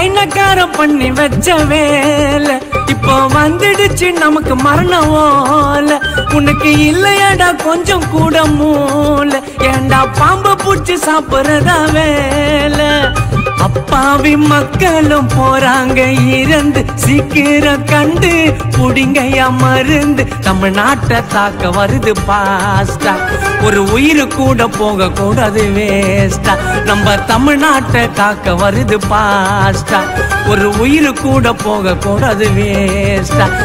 சைனக்காரன் பண்ணி வச்ச வேலை இப்போ வந்துடுச்சு நமக்கு மரண ஓல உனக்கு இல்லையாடா கொஞ்சம் கூட மூல ஏண்டா பாம்பு பூச்சி சாப்பிடுறதா வேலை அப்பாவி மக்களும் போறாங்க இறந்து சீக்கிரம் கண்டு புடிங்கையா மருந்து தமிழ்நாட்டை தாக்க வருது பாஸ்டா ஒரு உயிர் கூட போக கூடாது வேஸ்டா நம்ம தமிழ்நாட்டை காக்க வருது பாஸ்டா ஒரு உயிர் கூட போக கூடாது வேஸ்டா